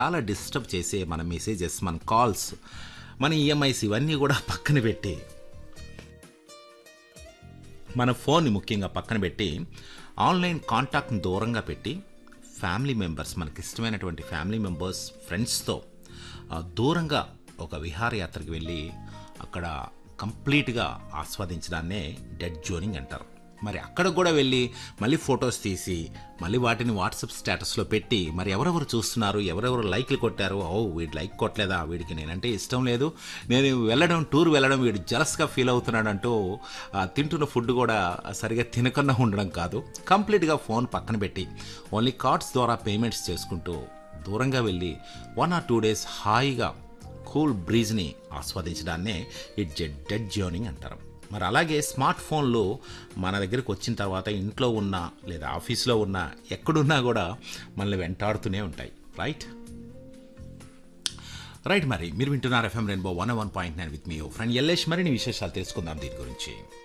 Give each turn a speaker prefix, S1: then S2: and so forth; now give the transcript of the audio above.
S1: చాలా డిస్టర్బ్ చేసే మన మెసేజెస్ మన కాల్స్ మన ఈఎంఐస్ ఇవన్నీ కూడా పక్కన పెట్టి మన ఫోన్ని ముఖ్యంగా పక్కన పెట్టి ఆన్లైన్ కాంటాక్ట్ని దూరంగా పెట్టి ఫ్యామిలీ మెంబర్స్ మనకి ఇష్టమైనటువంటి ఫ్యామిలీ మెంబర్స్ ఫ్రెండ్స్తో ఆ, దూరంగా ఒక విహారయాత్రకు వెళ్ళి అక్కడ కంప్లీట్గా ఆస్వాదించడాన్నే డెడ్ జోనింగ్ అంటారు మరి అక్కడ కూడా వెళ్ళి మళ్ళీ ఫొటోస్ తీసి మళ్ళీ వాటిని వాట్సాప్ స్టేటస్లో పెట్టి మరి ఎవరెవరు చూస్తున్నారు ఎవరెవరు లైక్లు కొట్టారు ఓ వీడు లైక్ కొట్టలేదా వీడికి నేనంటే ఇష్టం లేదు నేను వెళ్ళడం టూర్ వెళ్ళడం వీడు జలస్గా ఫీల్ అవుతున్నాడు అంటూ ఆ, తింటున్న ఫుడ్ కూడా సరిగా తినకుండా ఉండడం కాదు కంప్లీట్గా ఫోన్ పక్కన పెట్టి ఓన్లీ కార్డ్స్ ద్వారా పేమెంట్స్ చేసుకుంటూ దూరంగా వెళ్ళి వన్ ఆర్ టూ డేస్ హాయిగా కూల్ బ్రీజ్ని ఆస్వాదించడాన్నే ఈ జెడ్ డెడ్ జోనింగ్ అంటారు మరి అలాగే స్మార్ట్ ఫోన్లు మన దగ్గరికి వచ్చిన తర్వాత ఇంట్లో ఉన్న లేదా ఆఫీస్లో ఉన్న ఎక్కడున్నా కూడా మనల్ని వెంటాడుతూనే ఉంటాయి రైట్ రైట్ మరి మీరు వింటున్నారు FM rainbow one one point nine with మీ ఫ్రెండ్ ఎల్లేష్ మరిన్ని విశేషాలు తెలుసుకుందాం దీని గురించి